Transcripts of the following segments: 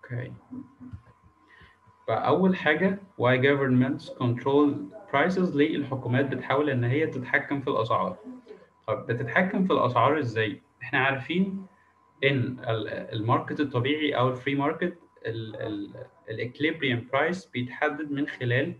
اوكي فاول حاجه why governments control prices ليه الحكومات بتحاول ان هي تتحكم في الاسعار طب بتتحكم في الاسعار ازاي احنا عارفين ان ال- الماركت الطبيعي او الفري ماركت الاكليبريم برايس بيتحدد من خلال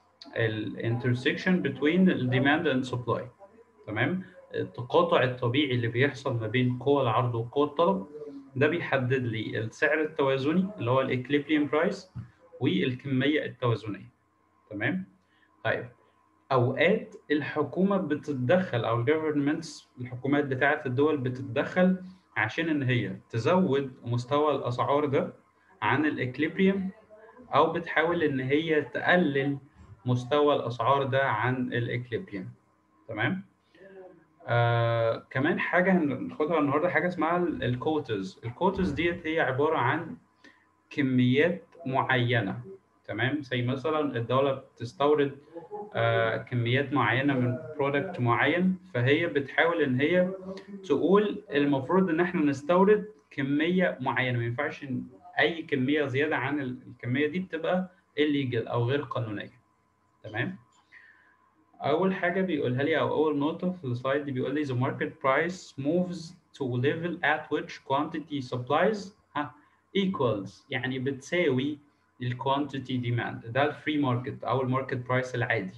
الانترسكشن بين الديماند اند سبلاي تمام التقاطع الطبيعي اللي بيحصل ما بين قوى العرض وقوى الطلب ده بيحدد لي السعر التوازني اللي هو الاكليبريم برايس والكميه التوازنيه تمام طيب اوقات الحكومه بتتدخل او الجفرمنتس الحكومات بتاعه الدول بتتدخل عشان ان هي تزود مستوى الاسعار ده عن الاكليبريم او بتحاول ان هي تقلل مستوى الاسعار ده عن الاكليبريم تمام آه كمان حاجه هناخدها النهارده حاجه اسمها الكوتز الكوتز ديت هي عباره عن كميات معينه تمام زي مثلا الدوله بتستورد آه كميات معينه من برودكت معين فهي بتحاول ان هي تقول المفروض ان احنا نستورد كميه معينه ما ينفعش إن اي كميه زياده عن الكميه دي بتبقى illegal او غير قانونيه تمام اول حاجه بيقولها لي او اول نقطه في السلايد دي بيقول لي the market price moves to level at which quantity supplies ها equals يعني بتساوي ال quantity demand ده الفري ماركت او الماركت برايس العادي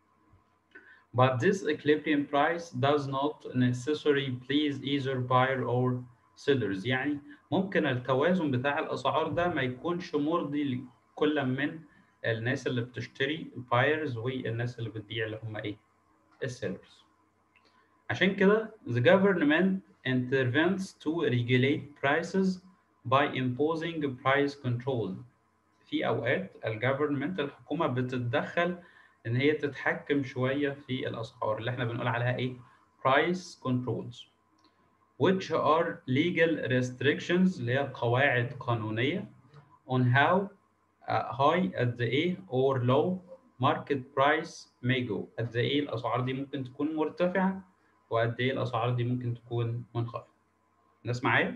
but this equilibrium price does not necessarily please either buyer or sellers يعني ممكن التوازن بتاع الاسعار ده ما يكونش مرضي لكل من الناس اللي بتشتري البايرز والناس اللي بتبيع اللي هم ايه السيلرز عشان كده the government intervenes to regulate prices by imposing price control في اوقات الجفرمنت الحكومه بتتدخل ان هي تتحكم شويه في الاسعار اللي احنا بنقول عليها ايه price controls which are legal restrictions اللي هي قواعد قانونيه on how uh, high at the A or low market price may go قد ايه الاسعار دي ممكن تكون مرتفعه وقد ايه الاسعار دي ممكن تكون منخفضه الناس معايا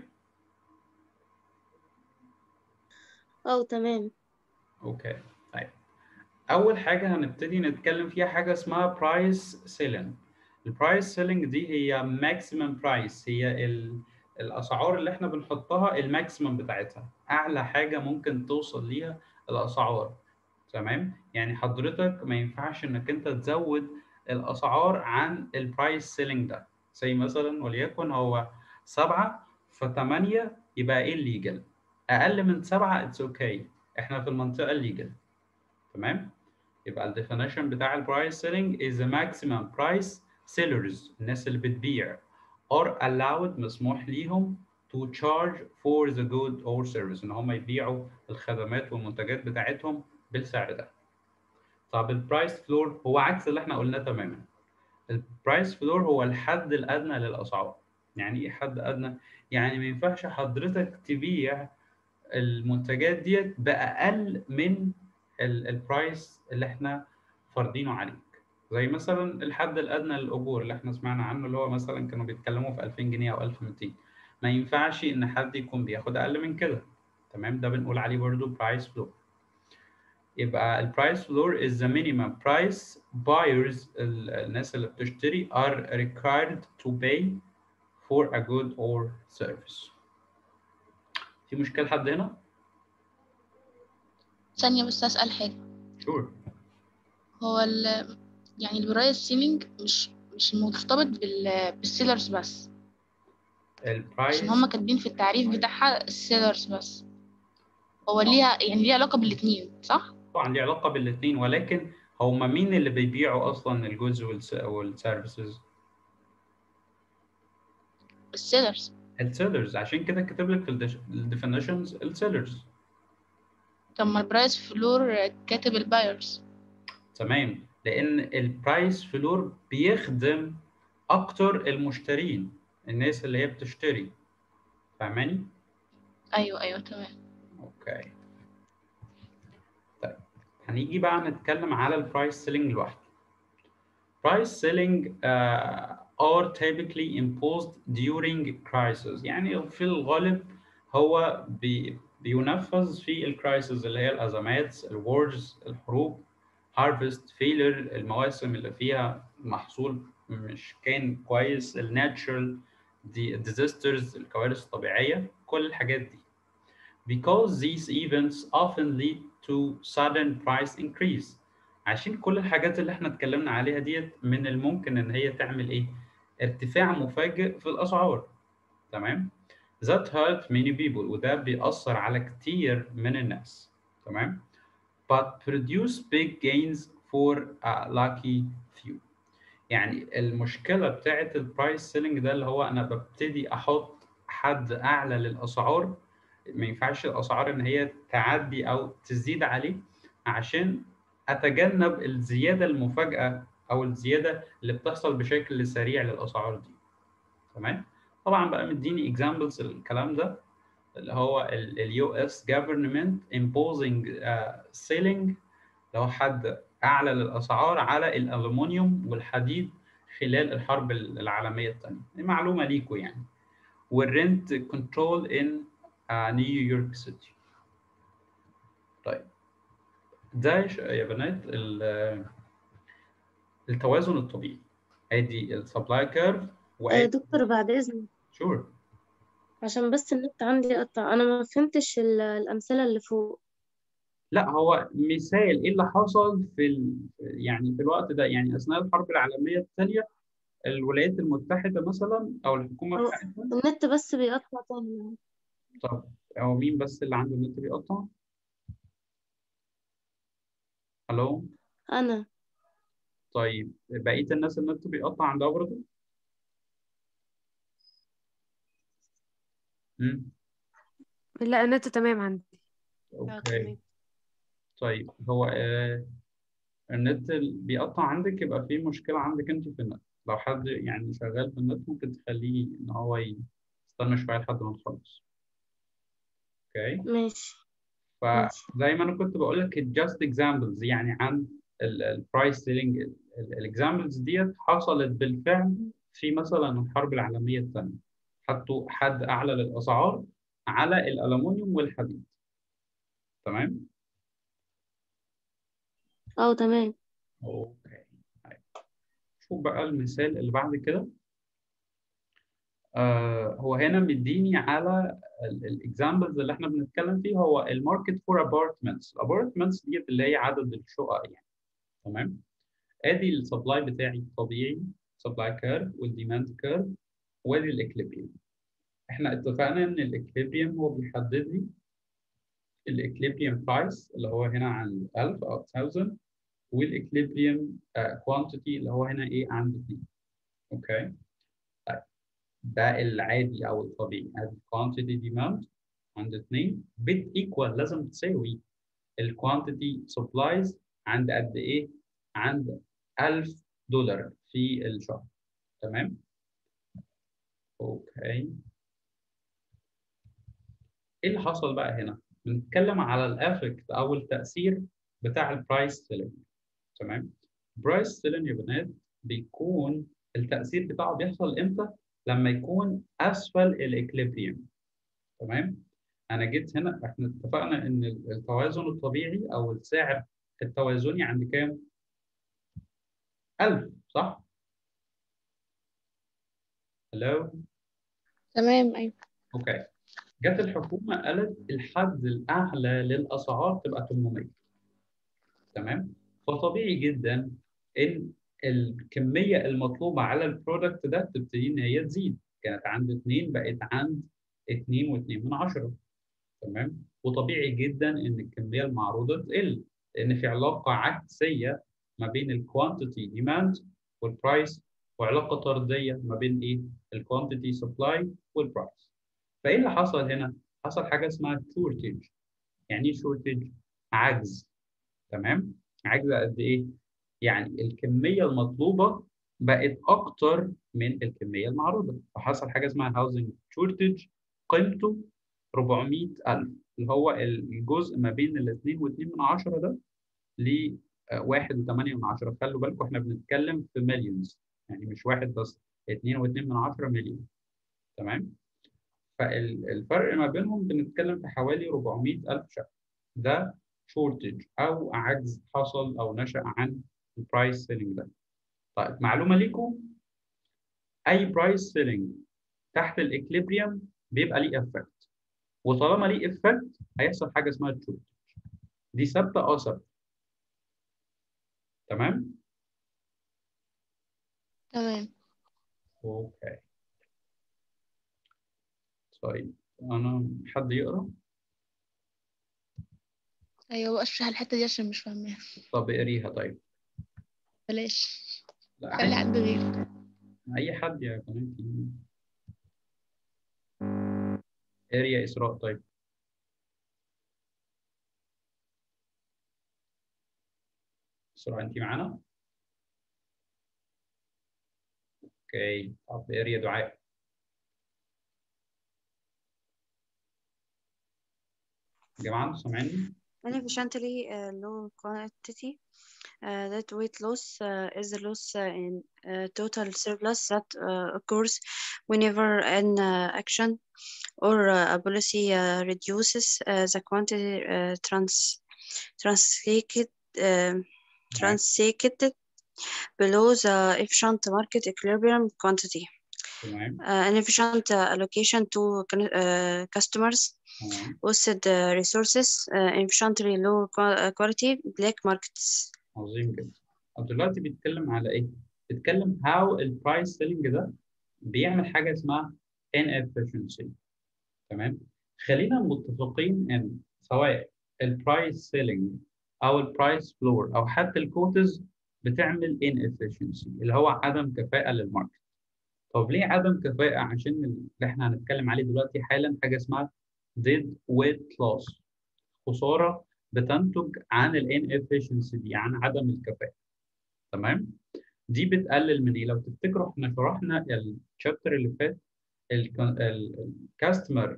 اه تمام اوكي طيب اول حاجه هنبتدي نتكلم فيها حاجه اسمها برايس سيلينج البرايس سيلينج دي هي ماكسيمم برايس هي ال... الاسعار اللي احنا بنحطها الماكسيمم بتاعتها اعلى حاجه ممكن توصل ليها الاسعار تمام يعني حضرتك ما ينفعش انك انت تزود الاسعار عن البرايس سيلينج ده زي مثلا وليكن هو سبعة فثمانية يبقى ايه الليجل اقل من سبعة اتس اوكي okay. احنا في المنطقة الليجل تمام يبقى الديفينيشن بتاع البرايس سيلينج is the maximum price sellers الناس اللي بتبيع are allowed مسموح ليهم to charge for the good or service ان هم يبيعوا الخدمات والمنتجات بتاعتهم بالسعر ده طب البرايس فلور هو عكس اللي احنا قلناه تماما البرايس فلور هو الحد الادنى للاسعار يعني ايه حد ادنى يعني ما ينفعش حضرتك تبيع المنتجات ديت باقل من البرايس اللي احنا فارضينه عليك زي مثلا الحد الادنى للاجور اللي احنا سمعنا عنه اللي هو مثلا كانوا بيتكلموا في 2000 جنيه او 1200 ما ينفعش ان حد يكون بياخد اقل من كده تمام ده بنقول عليه برضو برايس فلور يبقى البرايس فلور is the minimum price buyers الناس اللي بتشتري are required to pay for a good or service في مشكلة حد هنا؟ ثانية بس أسأل حاجة sure هو ال يعني البرايس سيلينج مش مش مرتبط بال بالسيلرز بس البرايس عشان هما كاتبين في التعريف بتاعها السيلرز بس هو ليها يعني ليها علاقة بالاتنين صح؟ طبعا ليه علاقة بالاثنين ولكن هما مين اللي بيبيعوا اصلا الجودز والسيرفيسز؟ السيلرز السيلرز عشان كده كاتب لك في الديفينيشنز السيلرز طب ما البرايس فلور كاتب البايرز تمام لان البرايس فلور بيخدم اكتر المشترين الناس اللي هي بتشتري فاهماني؟ أيوه أيوه تمام اوكي طيب هنيجي بقى نتكلم على البرايس سيلينج لوحده price selling uh, are typically imposed during crisis يعني في الغالب هو بي بينفذ في الكرايسيس اللي هي الازمات الوورز الحروب هارفست فيلر المواسم اللي فيها محصول مش كان كويس الناتشرال دي disasters الكوارث الطبيعيه كل الحاجات دي because these events often lead to sudden price increase عشان كل الحاجات اللي احنا اتكلمنا عليها ديت من الممكن ان هي تعمل ايه ارتفاع مفاجئ في الاسعار تمام that hurt many people وده بيأثر على كتير من الناس تمام but produce big gains for a lucky few يعني المشكله بتاعت البرايس سيلينج ده اللي هو انا ببتدي احط حد اعلى للاسعار ما ينفعش الاسعار ان هي تعدي او تزيد عليه عشان اتجنب الزياده المفاجاه او الزياده اللي بتحصل بشكل سريع للاسعار دي تمام طبعا بقى مديني اكزامبلز الكلام ده اللي هو اليو اس government imposing uh, ceiling لو حد اعلى للاسعار على الالومنيوم والحديد خلال الحرب العالميه الثانيه دي معلومه ليكم يعني والرنت كنترول ان نيويورك سيتي طيب ده يا بنات التوازن الطبيعي ادي السبلاي كيرف آه دكتور بعد إذنك شور عشان بس النت عندي قطع أنا ما فهمتش ال- الأمثلة اللي فوق لا هو مثال ايه اللي حصل في ال... يعني في الوقت ده يعني اثناء الحرب العالميه الثانيه الولايات المتحده مثلا او الحكومه هو بتاعتها النت بس بيقطع تاني طب هو مين بس اللي عنده النت بيقطع؟ الو أنا طيب بقيه الناس النت بيقطع عندها برضه؟ امم لا النت تمام عندي اوكي طيب هو آه النت اللي بيقطع عندك يبقى في مشكله عندك انت في النت لو حد يعني شغال في النت ممكن تخليه ان هو يستنى شويه لحد ما نخلص اوكي ماشي فزي ما انا كنت بقول لك just examples يعني عن البرايس سيلينج الاكزامبلز ديت حصلت بالفعل في مثلا الحرب العالميه الثانيه حطوا حد اعلى للاسعار على الالومنيوم والحديد تمام أه تمام اوكي طيب. شوف بقى المثال اللي بعد كده آه هو هنا مديني على الاكزامبلز اللي احنا بنتكلم فيه هو الماركت فور ابارتمنتس الابارتمنتس دي اللي هي عدد الشقق يعني تمام ادي السبلاي بتاعي الطبيعي سبلاي كيرف والديماند كيرف وادي الاكليبيوم احنا اتفقنا ان الاكليبيوم هو بيحدد لي الاكليبيوم برايس اللي هو هنا عن 1000 او 1000 والاكليبيوم كوانتيتي اللي هو هنا ايه عند 2 اوكي طيب ده العادي او الطبيعي ادي كوانتيتي ديماند عند 2 بت ايكوال لازم تساوي الكوانتيتي سبلايز عند قد ايه عند 1000 دولار في الشهر تمام اوكي ايه اللي حصل بقى هنا بنتكلم على الافكت او التاثير بتاع البرايس سيلينج تمام برايس سيلينج يا بنات بيكون التاثير بتاعه بيحصل امتى لما يكون اسفل الاكليبريم تمام انا جيت هنا احنا اتفقنا ان التوازن الطبيعي او السعر التوازني عند كام 1000 صح هلو تمام أيوة اوكي جت الحكومه قالت الحد الاعلى للاسعار تبقى 800 تمام فطبيعي جدا ان الكميه المطلوبه على البرودكت ده تبتدي ان هي تزيد كانت عند 2 بقت عند 2 و2 من 10 تمام وطبيعي جدا ان الكميه المعروضه تقل لان في علاقه عكسيه ما بين الكوانتيتي ديماند والبرايس وعلاقه طرديه ما بين ايه الكوانتيتي سبلاي والبرايس فايه اللي حصل هنا حصل حاجه اسمها شورتج يعني ايه شورتج عجز تمام عجز قد ايه يعني الكميه المطلوبه بقت اكتر من الكميه المعروضه فحصل حاجه اسمها هاوزنج شورتج قيمته 400000 اللي هو الجزء ما بين ال 2 و2 من 10 ده ل 1 و8 من 10 خلوا بالكم احنا بنتكلم في مليونز يعني مش واحد بس 2 و2 من 10 مليون تمام ف فالفرق ما بينهم بنتكلم في حوالي 400 ألف شقة ده شورتج أو عجز حصل أو نشأ عن البرايس سيلينج ده طيب معلومة ليكم أي برايس سيلينج تحت الإكليبريم بيبقى ليه افكت وطالما ليه افكت هيحصل حاجة اسمها شورتج دي ثابتة اه ثابتة تمام؟ تمام اوكي طيب انا حد يقرا ايوه اشرح الحته دي عشان مش فاهماها طب اقريها طيب بلاش لا خلي عادي. حد غيرك اي حد يا بناتي اقري يا اسراء طيب اسراء انت معانا اوكي طب اقري يا دعاء يا جماعه انتوا سامعيني Inefficiently uh, low quantity uh, that weight loss uh, is the loss uh, in uh, total surplus that uh, occurs whenever an uh, action or uh, a policy uh, reduces uh, the quantity uh, trans transacted uh, transacted below the efficient market equilibrium quantity. تمام Uh, inefficient uh, allocation to con- uh, customers تمام wasted uh, resources, uh, inefficiently low qua- uh, quality, black markets. عظيم جدا طب دلوقتي بيتكلم على ايه؟ بيتكلم how البرايس سيلينج ده بيعمل حاجه اسمها inefficiency تمام؟ خلينا متفقين ان سواء البرايس سيلينج او البرايس فلور او حتى الكوتز بتعمل inefficiency اللي هو عدم كفاءه للماركت. طب ليه عدم كفاءه؟ عشان اللي احنا هنتكلم عليه دلوقتي حالا حاجه اسمها dead weight loss خساره بتنتج عن ال inefficiency دي عن عدم الكفاءة تمام دي بتقلل من ايه لو تفتكروا احنا شرحنا الشابتر اللي فات الكاستمر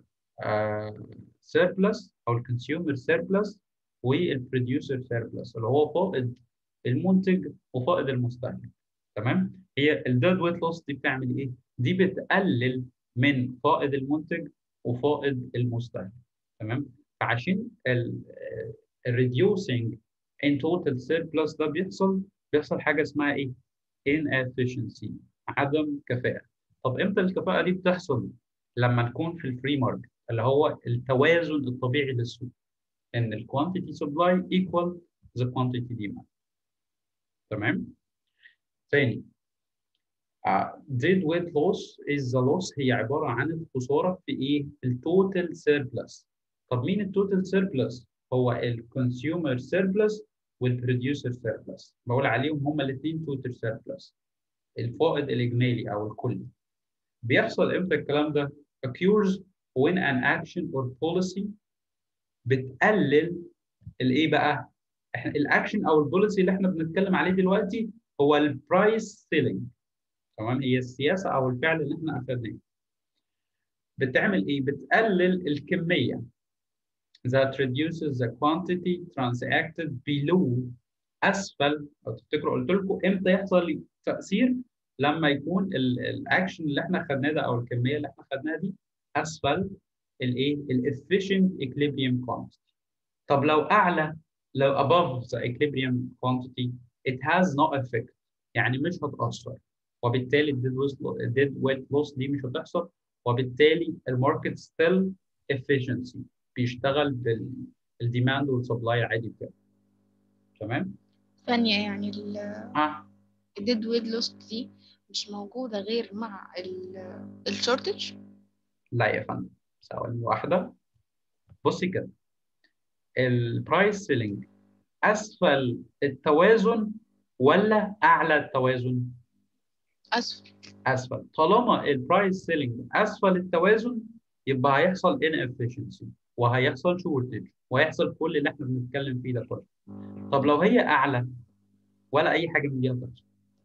سيربلس او الكونسيومر سيربلس والبروديوسر سيربلس اللي هو فائض المنتج وفائض المستهلك تمام هي الديد ويت لوس دي بتعمل ايه دي بتقلل من فائض المنتج وفائض المستهلك تمام فعشان الريديوسنج ان توتال سيربلس ده بيحصل بيحصل حاجه اسمها ايه inefficiency عدم كفاءه طب امتى الكفاءه دي بتحصل لما نكون في الفري ماركت اللي هو التوازن الطبيعي للسوق ان الكوانتيتي سبلاي ايكوال ذا كوانتيتي ديماند تمام ثاني uh, dead weight loss is the loss هي عباره عن الخساره في ايه التوتال سيربلس طب مين التوتال سيربلس هو الكونسيومر سيربلس والبروديوسر سيربلس بقول عليهم هما الاثنين توتال سيربلس الفائض الاجمالي او الكلي بيحصل امتى الكلام ده occurs when an action or policy بتقلل الايه بقى احنا الاكشن او البوليسي اللي احنا بنتكلم عليه دلوقتي هو البرايس سيلينج تمام هي السياسه او الفعل اللي احنا اخذناه بتعمل ايه بتقلل الكميه that reduces the quantity transacted below اسفل لو تفتكروا قلت لكم امتى يحصل تاثير لما يكون الاكشن اللي احنا خدناه ده او الكميه اللي احنا خدناها دي اسفل الايه الافيشنت equilibrium quantity طب لو اعلى لو above the equilibrium quantity it has no effect يعني مش هتاثر وبالتالي الديد ويت لوس دي مش هتحصل وبالتالي الماركت ستيل efficiency بيشتغل بالديماند والسبلاي عادي بتاعه تمام ثانية يعني ال اه الديد ويد لوست دي مش موجودة غير مع الشورتج لا يا فندم ثواني واحدة بصي كده البرايس سيلينج اسفل التوازن ولا اعلى التوازن أسفل اسفل طالما البرايس سيلينج اسفل التوازن يبقى هيحصل inefficiency وهيحصل شورتج وهيحصل كل اللي احنا بنتكلم فيه ده كله طب لو هي اعلى ولا اي حاجه من دي هتحصل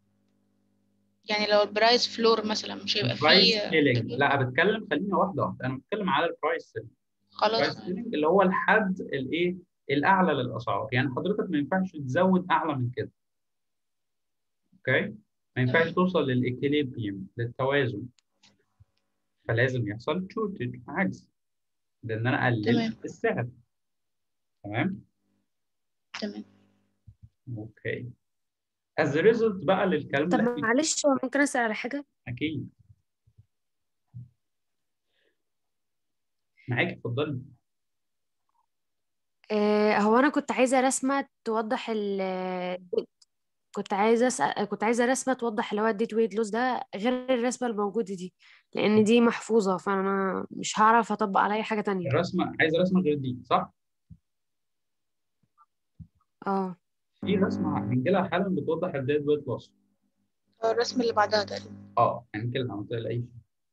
يعني لو البرايس فلور مثلا مش هيبقى البرايس فيه سيلينج لا بتكلم خلينا واحده واحده انا بتكلم على البرايس سيلينج البرايس خلاص سيلينج اللي هو الحد الايه الاعلى للاسعار يعني حضرتك ما ينفعش تزود اعلى من كده اوكي ما ينفعش توصل للاكيليبريم للتوازن فلازم يحصل شورتج عجز لان انا قللت تمام. السعر تمام تمام اوكي as a result بقى للكلام طب ده معلش هو ممكن اسال على حاجه اكيد معاك اتفضلي آه هو انا كنت عايزه رسمه توضح ال كنت عايزه اسال كنت عايزه رسمه توضح اللي هو الديت ويت لوس ده غير الرسمه الموجوده دي لان دي محفوظه فانا مش هعرف اطبق على اي حاجه تانية الرسمه عايزه رسمه غير دي صح اه في رسمه هنجي لها حالا بتوضح الديد ويت لوس الرسمة اللي بعدها تقريبا اه هنجي لها ما تقلقيش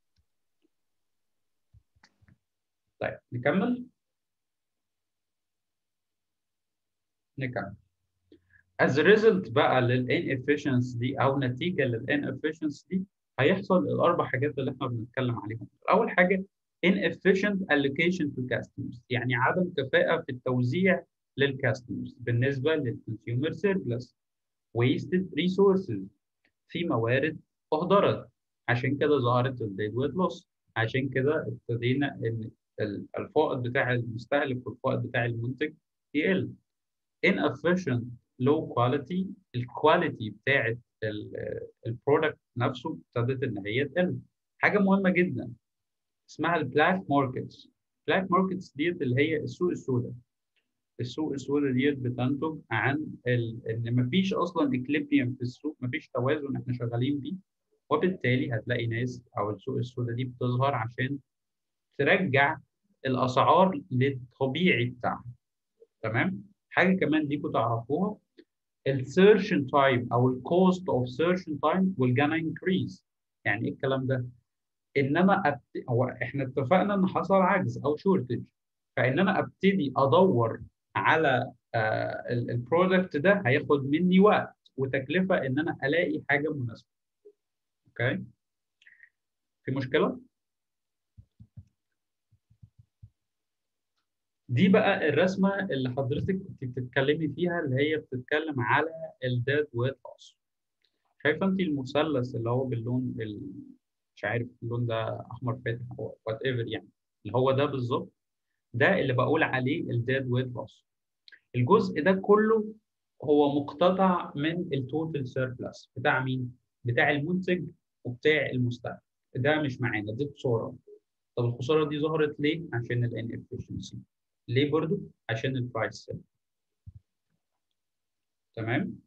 طيب نكمل نكمل as a result بقى لل inefficiency دي او نتيجه لل inefficiency دي هيحصل الاربع حاجات اللي احنا بنتكلم عليهم اول حاجه inefficient allocation to customers يعني عدم كفاءه في التوزيع للكاستمرز بالنسبه للكونسيومر سيربلس wasted resources في موارد اهدرت عشان كده ظهرت الديد ويت لوس عشان كده ابتدينا ان ال- الفائض بتاع المستهلك والفائض بتاع المنتج يقل inefficient low quality الكواليتي بتاعت البرودكت نفسه ابتدت ان هي تقل حاجه مهمه جدا اسمها البلاك ماركتس البلاك ماركتس ديت اللي هي السوق السوداء السوق السوداء ديت بتنتج عن ال... ان مفيش اصلا اكليبيوم في السوق مفيش توازن احنا شغالين بيه وبالتالي هتلاقي ناس او السوق السوداء دي بتظهر عشان ترجع الاسعار للطبيعي بتاعها تمام حاجه كمان ليكوا تعرفوها السيرشن تايم او الكوست اوف سيرشن تايم will gonna increase يعني ايه الكلام ده انما أبت... هو احنا اتفقنا ان حصل عجز او شورتج فان انا ابتدي ادور على البرودكت ده هياخد مني وقت وتكلفه ان انا الاقي حاجه مناسبه اوكي في مشكله دي بقى الرسمه اللي حضرتك كنت بتتكلمي فيها اللي هي بتتكلم على الديد ويت لوس شايفه انت المثلث اللي هو باللون ال... مش عارف اللون ده احمر فاتح او وات ايفر يعني اللي هو ده بالظبط ده اللي بقول عليه الديد ويت لوس الجزء ده كله هو مقتطع من التوتال سيربلس بتاع مين؟ بتاع المنتج وبتاع المستهلك ده مش معانا دي خساره طب الخساره دي ظهرت ليه؟ عشان الان efficiency ليه برضو؟ عشان البرايس تمام؟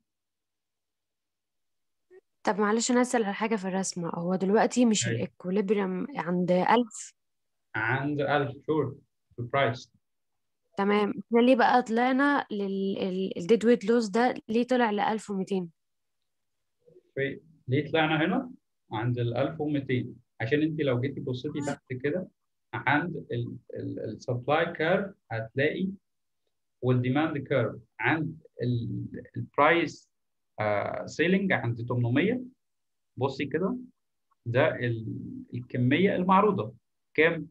طب معلش انا اسال على حاجه في الرسمه هو دلوقتي مش أيوة. الاكوليبريم عند 1000 عند 1000 شور البرايس تمام احنا ليه بقى طلعنا للديد ويت لوس ده ليه طلع ل 1200 في ليه طلعنا هنا عند ال 1200 عشان انت لو جيتي بصيتي تحت كده عند السبلاي كيرف هتلاقي والديماند كيرف عند البرايس سيلينج عند 800 بصي كده ده ال- الكميه المعروضه كام؟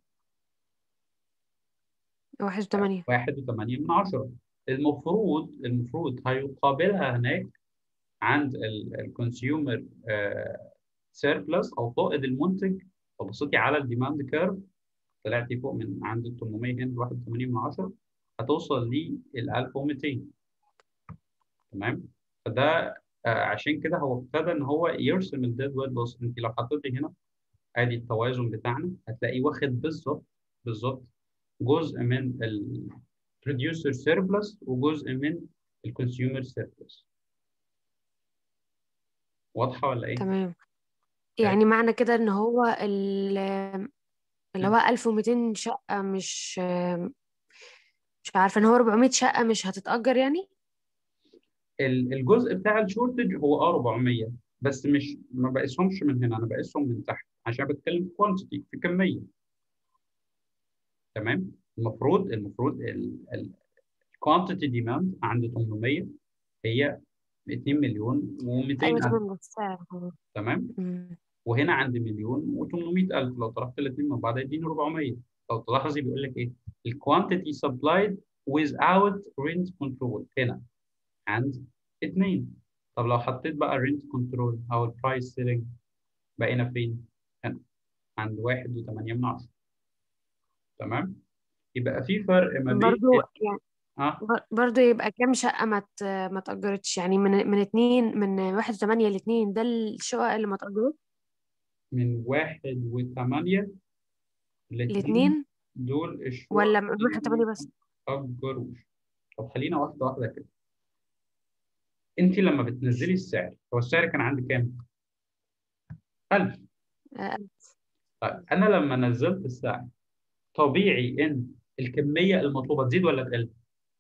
واحد وتمانية واحد وثمانية من عشرة المفروض المفروض هيقابلها هناك عند الكونسيومر سيربلس او فائض المنتج فبصيتي على الديماند كيرف طلعتي فوق من عند ال 800 هنا ل 81 من عشرة هتوصل لل 1200 تمام فده آه، عشان كده هو ابتدى ان هو يرسم الديد ويت لوس انت لو حطيتي هنا ادي التوازن بتاعنا هتلاقيه واخد بالظبط بالظبط جزء من البروديوسر سيربلس وجزء من الكونسيومر سيربلس واضحه ولا ايه؟ تمام يعني معنى كده ان هو ال- اللي هو 1200 شقة مش مش عارفة ان هو 400 شقة مش هتتأجر يعني ال- الجزء بتاع الشورتج هو اه 400 بس مش ما بقيسهمش من هنا انا بقيسهم من تحت عشان بتكلم في كوانتيتي في كميه تمام المفروض المفروض الكوانتيتي ديماند عند 800 هي 2 مليون و200 ايوه الف تمام السعر هو تمام مم. وهنا عند مليون و800 الف لو طرحت الاثنين من بعض يديني 400 لو تلاحظي بيقول لك ايه الكوانتيتي سبلايد without rent control هنا عند اثنين طب لو حطيت بقى الرنت كنترول او البرايس سيلينج بقينا فين؟ هنا عند واحد وثمانية من عشرة تمام يبقى في فرق ما بين برضو يعني اه بر- برضو يبقى كام شقة ما ت- ما اتأجرتش يعني من من اتنين من واحد وثمانية لاتنين ده الشقق اللي ما اتأجرتش من واحد وثمانية لاتنين الاتنين دول الشقق ولا من واحد اللي وثمانية بس ما تأجروش طب خلينا واحدة واحدة كده انت لما بتنزلي السعر هو السعر كان عندي كام؟ 1000 آه، طيب انا لما نزلت السعر طبيعي ان الكميه المطلوبه تزيد ولا تقل؟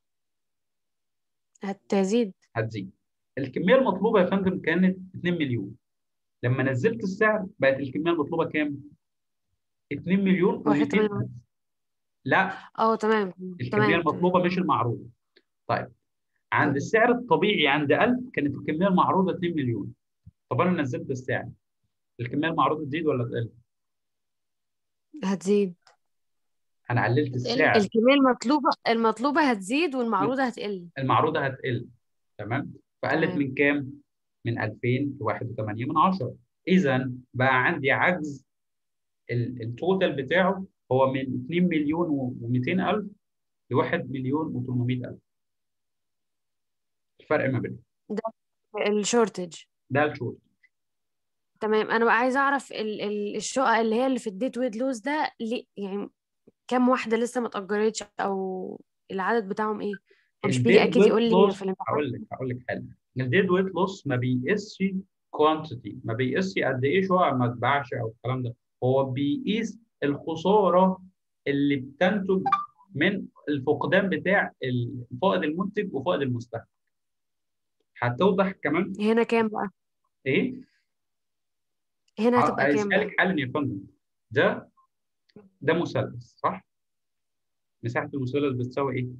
هتزيد هتزيد. الكميه المطلوبه يا فندم كانت 2 مليون. لما نزلت السعر بقت الكميه المطلوبه كام؟ 2 مليون واحد و200 تمانية لا اه تمام الكميه تمام المطلوبه مش المعروضه. طيب عند السعر الطبيعي عند 1000 كانت الكميه المعروضه 2 مليون. طب انا نزلت السعر الكميه المعروضه تزيد ولا تقل؟ هتزيد انا عللت هتقل. السعر الكمية المطلوبة المطلوبة هتزيد والمعروضة هتقل المعروضه هتقل تمام فقلت تمام. من كام من 2000 ل 1.8 من 10 اذا بقى عندي عجز ال- التوتال بتاعه هو من 2 مليون و200 الف ل 1 مليون و800 الف الفرق ما بينهم الشورتج ده الشورت تمام انا بقى عايزه اعرف ال ال الشقق اللي هي اللي في الديت ويد لوز ده ليه يعني كام واحده لسه ما اتأجرتش او العدد بتاعهم ايه هو مش بيجي الديد اكيد يقول ويت لي لوس في الامتحان هقول لك هقول لك حاجه الديد ويت لوس ما بيقيسش كوانتيتي ما بيقيسش قد ايه شقق ما اتباعش او الكلام ده هو بيقيس الخساره اللي بتنتج من الفقدان بتاع ال- فائض المنتج وفائض المستهلك هتوضح كمان هنا كام بقى ايه هنا هتبقى كام بقى هسألك حالا يا فندم ده ده مثلث صح مساحه المثلث بتساوي ايه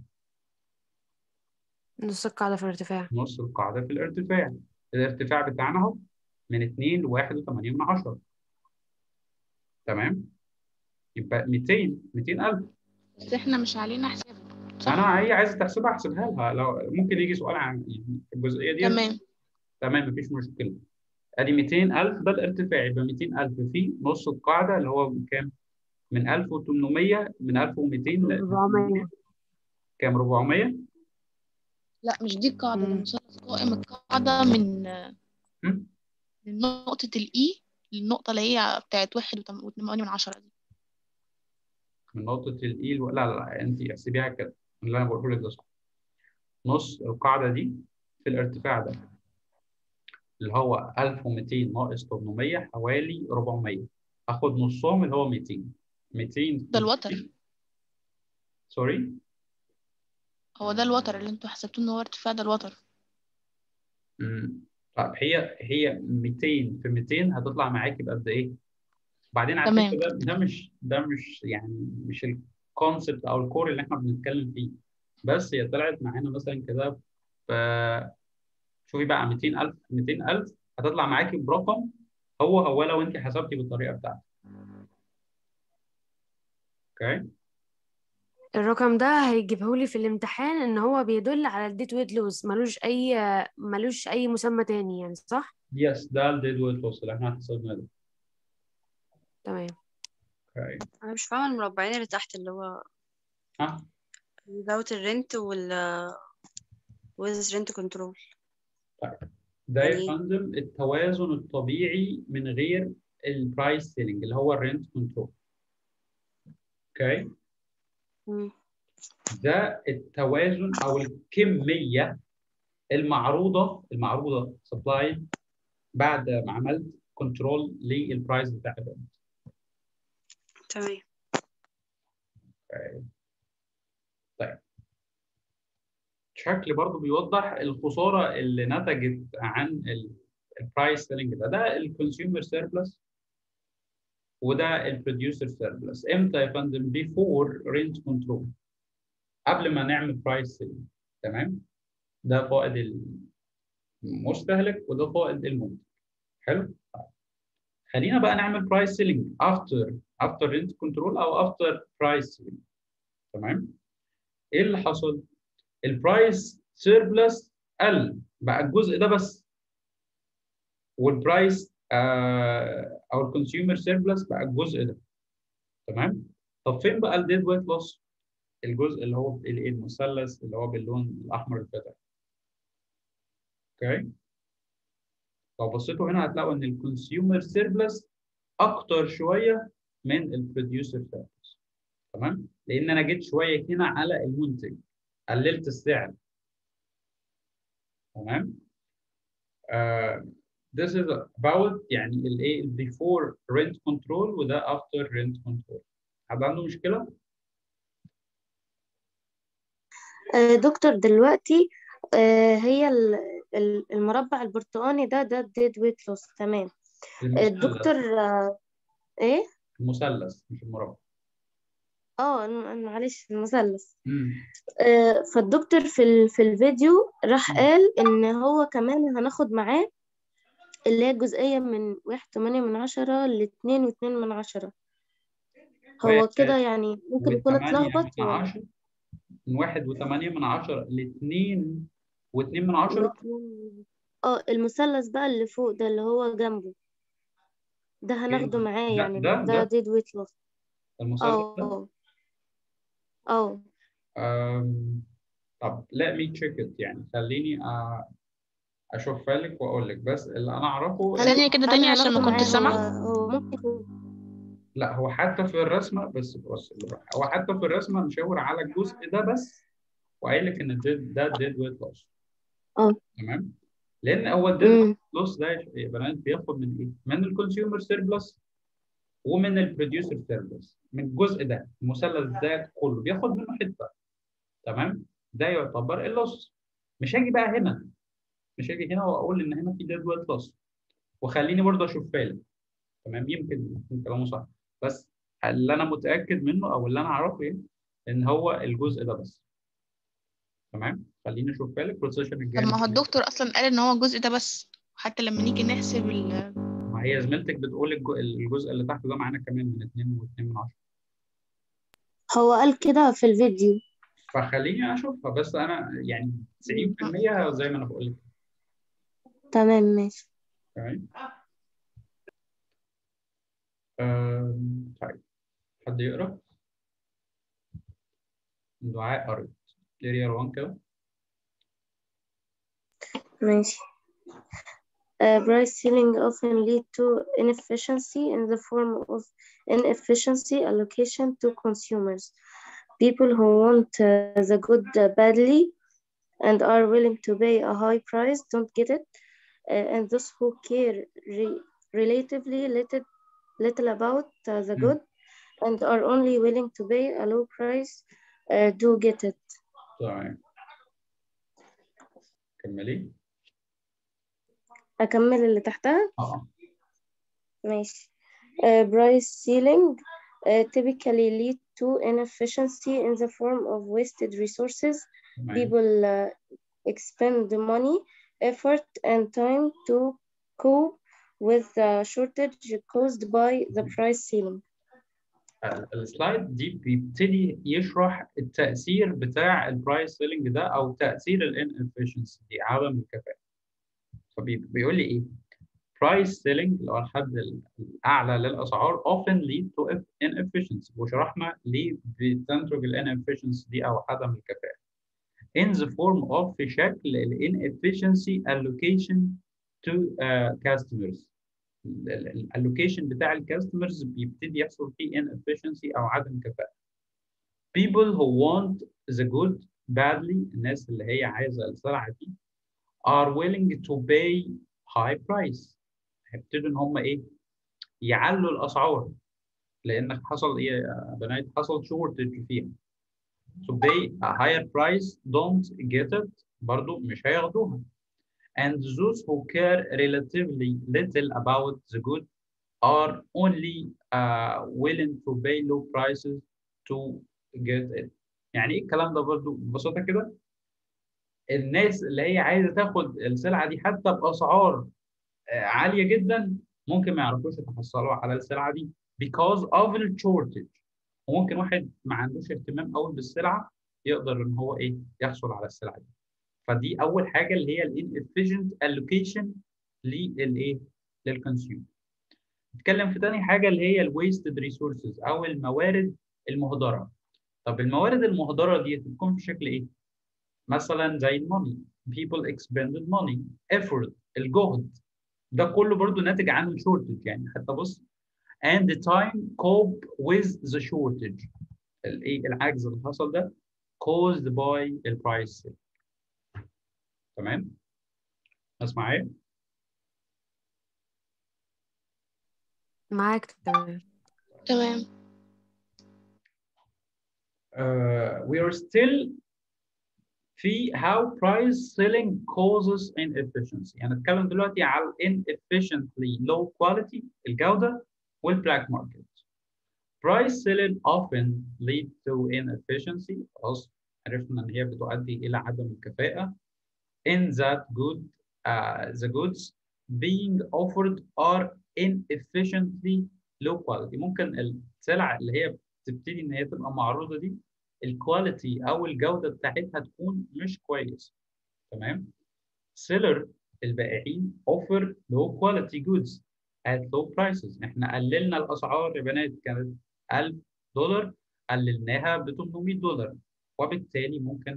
نص القاعده في الارتفاع نص القاعدة في الارتفاع الارتفاع بتاعنا اهو من 2 ل 1.8 من 10 تمام يبقى 200 200000 بس احنا مش علينا حسابه انا هي عايز تحسبها احسبها لها لو ممكن يجي سؤال عن يعني الجزئية دي تمام تمام مفيش مشكلة ادي 200000 ده الارتفاع يبقى 200000 في نص القاعدة اللي هو كام من 1800 من 1200 ل 400 كام 400 لا مش دي القاعدة ده مم. مثلث قائم القاعدة من هم؟ من نقطة الإي للنقطة اللي هي بتاعت واحد وتم- وتمانية من عشرة دي من نقطة الإي لا لا لا أنت احسبيها كده اللي أنا بقوله لك ده صح نص القاعدة دي في الارتفاع ده اللي هو 1200 ناقص 800 حوالي 400 آخد نصهم اللي هو 200 200 ده الوتر سوري هو ده الوتر اللي انتوا حسبتوه ان هو ارتفاع ده الوتر مم. طب هي هي 200 في 200 هتطلع معاكي بقد إيه؟ وبعدين على تمام. فكرة ده ده مش ده مش يعني مش الكونسبت أو الكور اللي إحنا بنتكلم فيه بس هي طلعت معانا مثلا كده ف شوفي بقى 200000 200000 هتطلع معاكي برقم هو هو لو انت حسبتي بالطريقه بتاعتك اوكي الرقم ده هيجيبهولي في الامتحان ان هو بيدل على الديت ويد لوز ملوش اي ملوش اي مسمى تاني يعني صح يس ده الديد ويت لوس اللي احنا حسبناه ده تمام اوكي أنا مش فاهمة المربعين اللي تحت اللي هو ها without الرنت وال with rent control ده يا يعني- فندم التوازن الطبيعي من غير البرايس سيلينج اللي هو الرنت كنترول اوكي مم. ده التوازن او الكميه المعروضه المعروضه سبلاي بعد ما عملت كنترول للبرايس بتاع الرنت تمام شكل برضو بيوضح الخساره اللي نتجت عن البرايس سيلينج ده ده الكونسيومر سيربلس وده البروديوسر سيربلس امتى يا فندم بيفور رينت كنترول قبل ما نعمل برايس سيلينج تمام ده فائض المستهلك وده فائض المنتج حلو طيب. خلينا بقى نعمل برايس سيلينج افتر افتر رينت كنترول او افتر برايس سيلينج تمام ايه اللي حصل البرايس سيربلس قل بقى الجزء ده بس والبرايس آه او الكونسيومر سيربلس بقى الجزء ده تمام طب فين بقى الديد ويت لوس الجزء اللي هو الايه المثلث اللي هو باللون الاحمر الفاتح اوكي لو بصيتوا هنا هتلاقوا ان الكونسيومر سيربلس اكتر شويه من البروديوسر سيربلس تمام لان انا جيت شويه هنا على المنتج قللت السعر تمام uh, this is about يعني الايه before rent control وده after rent control حد عنده مشكله؟ آه، دكتور دلوقتي آه، هي ال- ال- المربع البرتقاني ده ده الديد ويت لوس تمام المثلث الدكتور آه، ايه المثلث مش المربع اه ن- معلش المثلث امم آه، فالدكتور في ال- في الفيديو راح مم. قال ان هو كمان هناخد معاه اللي هي الجزئية من واحد تمانية من عشرة لاتنين واتنين من عشرة هو واحد كده يعني ممكن يكون وثمانية اتلخبط من ولا عشرة من واحد وثمانية من عشرة لاثنين واثنين من عشرة واتنين- اه المثلث بقى اللي فوق ده اللي هو جنبه ده هناخده فين؟ معاه ده يعني ده ده ده ديد ويت لوس المثلث ده اه اه أم، طب let me check it يعني خليني أ- اشوفها لك واقول لك بس اللي انا اعرفه هل ثانية كده تاني هل عشان ما هناخده كنتش معاه هو سامعة هو ممكن يكون لا هو حتى في الرسمه بس بص هو حتى في الرسمه مشاور على الجزء ده بس وقايل لك ان الديد- ده ديد ويت لوس اه تمام لان هو الديد امم لوس ده يا بنات بياخد من ايه؟ من الكونسيومر سيربلس ومن البروديوسر سيرفيس من الجزء ده المثلث ده كله بياخد منه حته تمام ده يعتبر اللوس مش هاجي بقى هنا مش هاجي هنا واقول ان هنا في جدول لوس وخليني برضه اشوف فعلا تمام يمكن يمكن كلامه صح بس اللي انا متاكد منه او اللي انا اعرفه ايه ان هو الجزء ده بس تمام خليني اشوف فعلا البروسيشن طب الجاي ما هو الدكتور أصلا قال إن هو الجزء ده بس حتى لما نيجي نحسب ال ما هي زميلتك بتقول الج- الجزء اللي تحت ده معانا كمان من 2 و2 من 10 هو قال كده في الفيديو فخليني اشوفها بس انا يعني 90% زي ما انا بقول لك تمام ماشي تمام أم، طيب حد يقرا دعاء قريت اريا 1 كده ماشي Uh, price ceiling often lead to inefficiency in the form of inefficiency allocation to consumers. People who want uh, the good uh, badly and are willing to pay a high price don't get it, uh, and those who care re- relatively little, little about uh, the مم. good and are only willing to pay a low price uh, do get it. تمام كملي أكمل اللي تحتها؟ اه ماشي. Uh, price ceiling uh, typically lead to inefficiency in the form of wasted resources. تمام People uh, expend the money, effort, and time to cope with the shortage caused by the price ceiling. ال- السلايد دي بيبتدي يشرح التأثير بتاع البرايس سيلينج ده أو تأثير الان efficiency دي عدم الكفاءة فبيقول لي إيه؟ price selling اللي هو الحد الأعلى للأسعار often lead to inefficiency وشرحنا ليه بتنتج ال inefficiency دي أو عدم الكفاءة in the form of في شكل ال inefficiency allocation to uh, customers الالوكيشن بتاع الكاستمرز بيبتدي يحصل فيه inefficiency او عدم كفاءه. People who want the good badly الناس اللي هي عايزه السلعه دي are willing to pay high price هيبتدوا ان هم ايه؟ يعلوا الاسعار لان حصل ايه يا بنات؟ حصل shortage فيها. To pay a higher price don't get it برضو مش هياخدوها. and those who care relatively little about the good are only uh, willing to pay low prices to get it. يعني ايه الكلام ده برضو ببساطة كده الناس اللي هي عايزة تاخد السلعة دي حتى بأسعار آه، عالية جدا ممكن ما يعرفوش يتحصلوا على السلعة دي because of the shortage وممكن واحد ما عندوش اهتمام قوي بالسلعة يقدر ان هو ايه يحصل على السلعة دي فدي اول حاجه اللي هي الانفيشنت allocation للايه للكونسيومر نتكلم في تاني حاجه اللي هي الويستد ريسورسز او الموارد المهدره طب الموارد المهدره دي بتكون في شكل ايه مثلا زي الموني people expended money effort الجهد ده كله برضو ناتج عن الشورتج يعني حتى بص and the time cope with the shortage الايه العجز اللي حصل ده caused by the price تمام ناس معايا معاك تمام تمام uh, we are still في how price selling causes inefficiency يعني نتكلم دلوقتي على inefficiently low quality الجودة والبلاك market price selling often lead to inefficiency خلاص عرفنا ان هي بتؤدي الى عدم الكفاءة in that good uh, the goods being offered are inefficiently low quality ممكن السلع اللي هي بتبتدي ان هي تبقى معروضة دي الكواليتي او الجوده بتاعتها تكون مش كويس تمام سيلر البائعين offer low quality goods at low prices احنا قللنا الاسعار يا بنات كانت 1000 دولار قللناها ب 800 دولار وبالتالي ممكن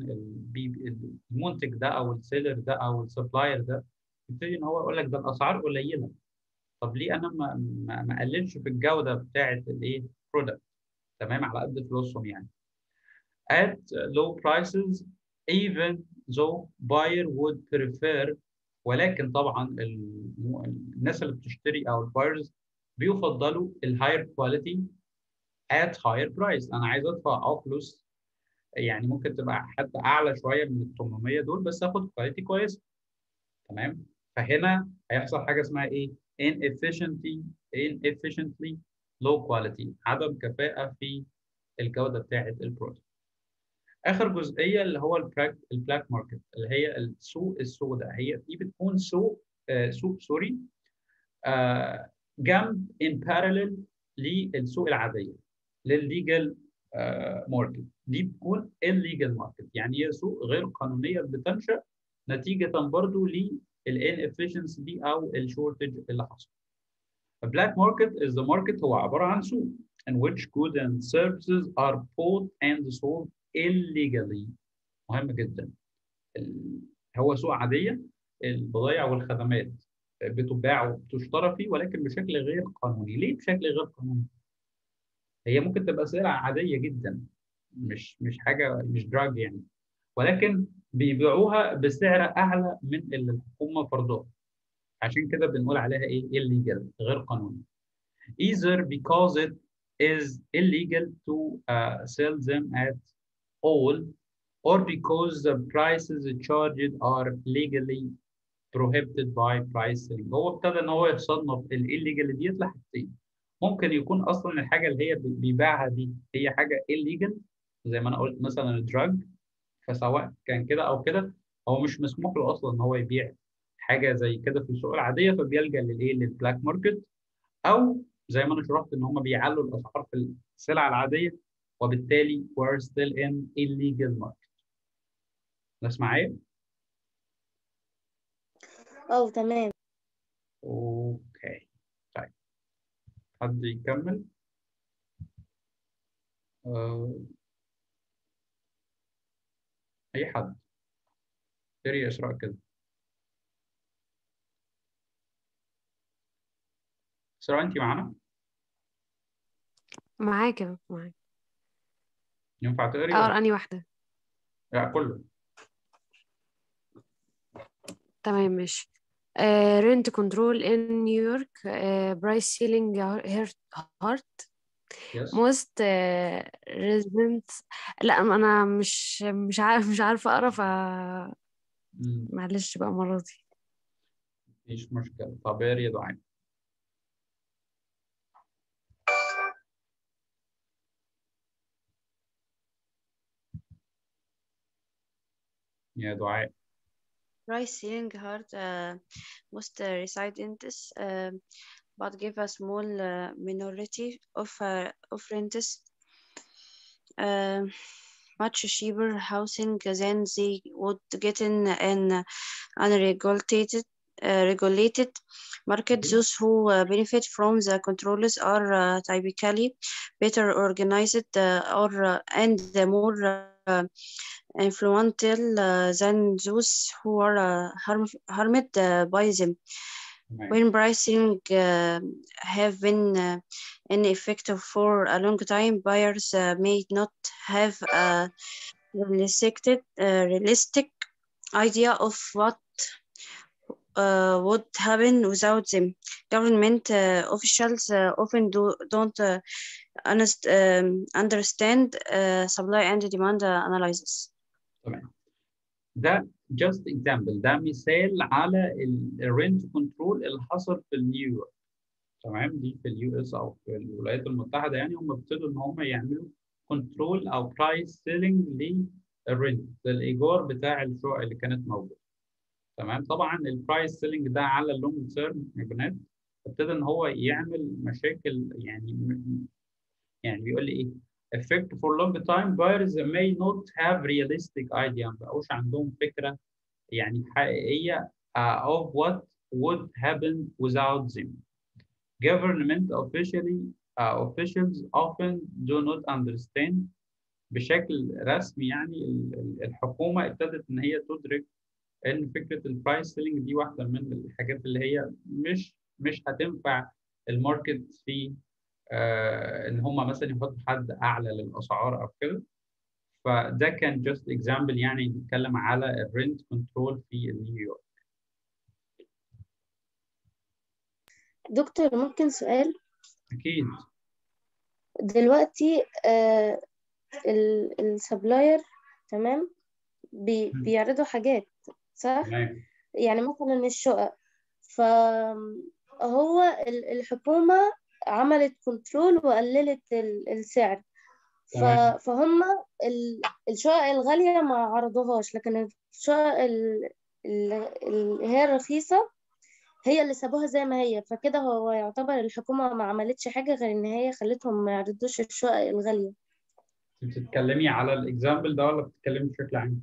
المنتج ده او السيلر ده او السبلاير ده يبتدي ان هو يقول لك ده الاسعار قليله طب ليه انا ما ما اقللش في الجوده بتاعه الايه برودكت تمام على قد فلوسهم يعني at low prices even though buyer would prefer ولكن طبعا الناس اللي بتشتري او البايرز بيفضلوا الهاير كواليتي at higher price انا عايز ادفع اه فلوس يعني ممكن تبقى حتى اعلى شويه من ال 800 دول بس اخد كواليتي كويسه تمام فهنا هيحصل حاجه اسمها ايه inefficiently inefficiently low quality عدم كفاءه في الجوده بتاعه البرودكت اخر جزئيه اللي هو البلاك البلاك ماركت اللي هي السوق السوداء هي دي بتكون سوق آه سوق سوري آه جنب ان بارلل للسوق العاديه للليجل آه ماركت دي بتكون الليجل ماركت يعني هي سوق غير قانونيه بتنشا نتيجه برضو للان افشنسي دي او الشورتج اللي حصل A black market is the market هو عباره عن سوق in which goods and services are bought and sold illegally مهم جدا هو سوق عاديه البضائع والخدمات بتباع وبتشترى فيه ولكن بشكل غير قانوني ليه بشكل غير قانوني هي ممكن تبقى سلعه عاديه جدا مش مش حاجه مش دراج يعني ولكن بيبيعوها بسعر اعلى من اللي الحكومه فرضاه عشان كده بنقول عليها ايه illegal غير قانوني either because it is illegal to uh, sell them at all or because the prices charged are legally prohibited by pricing هو ابتدى ان هو يصنف illegal ديت لحاجتين ممكن يكون اصلا الحاجه اللي هي بيبيعها دي هي حاجه illegal زي ما انا قلت مثلا الدراج فسواء كان كده او كده هو مش مسموح له اصلا ان هو يبيع حاجه زي كده في السوق العاديه فبيلجا للايه للبلاك ماركت او زي ما انا شرحت ان هم بيعلوا الاسعار في السلع العاديه وبالتالي we're still in illegal market ناس معايا؟ اه تمام اوكي طيب حد يكمل؟ آه. اي حد سري اسراء كده اسراء انت معانا؟ معاك يا معاك ينفع تقري؟ اقرا اني واحده لا كله تمام ماشي رنت كنترول ان نيويورك برايس سيلينج هارت يس موست ريزيدنت لا انا مش مش عارف مش عارفه اقرا ف معلش بقى المره دي مفيش مشكلة طب اقري يا دعاء يا دعاء Price ceiling hard uh, most uh, reside in this, uh, but give a small uh, minority of uh, of renters uh, much cheaper housing than they would get in an unregulated uh, regulated market. Those who uh, benefit from the controls are uh, typically better organized uh, or uh, and more uh, influential uh, than those who are uh, harm, harmed uh, by them. تمام When pricing uh, have been uh, ineffective for a long time, buyers uh, may not have a realistic, uh, realistic idea of what uh, would happen without them. Government uh, officials uh, often do, don't uh, honest, um, understand uh, supply and demand uh, analysis. تمام ده just example ده مثال على الرينت كنترول اللي حصل في نيويورك تمام دي في اليو اس او في الولايات المتحده يعني هم ابتدوا ان هم يعملوا كنترول او برايس سيلينج للرينت للايجار بتاع الشقق اللي كانت موجوده تمام طبعا البرايس سيلينج ده على اللونج تيرم يا بنات ابتدى ان هو يعمل مشاكل يعني يعني بيقول لي ايه effect for long time buyers may not have realistic idea ما بقوش عندهم فكره يعني حقيقيه uh, of what would happen without them government officially uh, officials often do not understand بشكل رسمي يعني ال- ال- الحكومه ابتدت ان هي تدرك ان فكره البرايس سيلينج دي واحده من الحاجات اللي هي مش مش هتنفع الماركت في آه ان هم مثلا يحطوا حد اعلى للاسعار او كده فده كان جاست اكزامبل يعني بيتكلم على الرنت كنترول في نيويورك دكتور ممكن سؤال اكيد دلوقتي آه السبلاير تمام بي مم. بيعرضوا حاجات صح تمام يعني مثلا الشقق فهو ال- الحكومة عملت كنترول وقللت ال- السعر ف- تمام. فهم ال- الشقق الغالية ما عرضوهاش لكن الشقق ال- ال- اللي هي الرخيصة هي اللي سابوها زي ما هي فكده هو يعتبر الحكومة ما عملتش حاجة غير إن هي خلتهم ما يعرضوش الشقق الغالية انت بتتكلمي على الاكزامبل ده ولا بتتكلمي بشكل عام؟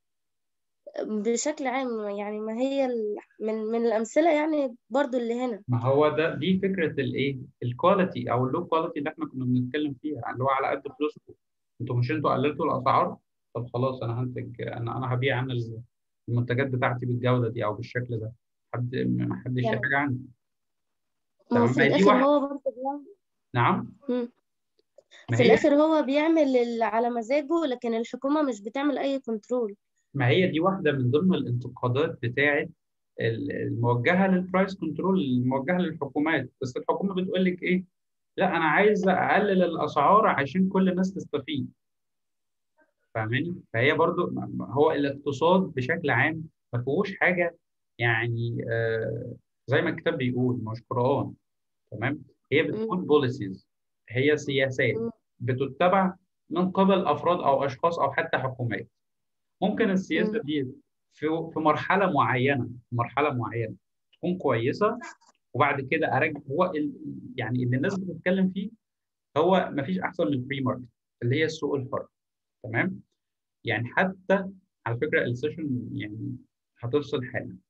بشكل عام يعني ما هي ال... من من الأمثلة يعني برضو اللي هنا ما هو ده دي فكره الايه؟ الكواليتي او اللو كواليتي اللي احنا كنا بنتكلم فيها اللي هو على قد فلوسكم انتوا مش انتوا قللتوا الاسعار طب خلاص انا هنتج انا انا هبيع انا المنتجات بتاعتي بالجوده دي او بالشكل ده حد ما حدش يعني- حاجه عندي ما هو تمام، في ما هي دي الآخر واحد- هو برضو بيعمل نعم مم. ما في هي الآخر هو بيعمل اللي على مزاجه لكن الحكومة مش بتعمل أي كنترول ما هي دي واحده من ضمن الانتقادات بتاعه ال- الموجهه للبرايس كنترول الموجهه للحكومات بس الحكومه بتقول لك ايه لا انا عايزه اقلل الاسعار عشان كل الناس تستفيد فاهماني فهي برضو هو الاقتصاد بشكل عام ما فيهوش حاجه يعني آه زي ما الكتاب بيقول مش قرآن تمام هي بتكون بوليسيز هي سياسات مم. بتتبع من قبل افراد او اشخاص او حتى حكومات ممكن السياسه مم. دي في في مرحله معينه مرحله معينه تكون كويسه وبعد كده ارجع هو ال- يعني اللي الناس بتتكلم فيه هو ما فيش احسن من الفري ماركت اللي هي السوق الحر تمام يعني حتى على فكره السيشن يعني هتفصل حالا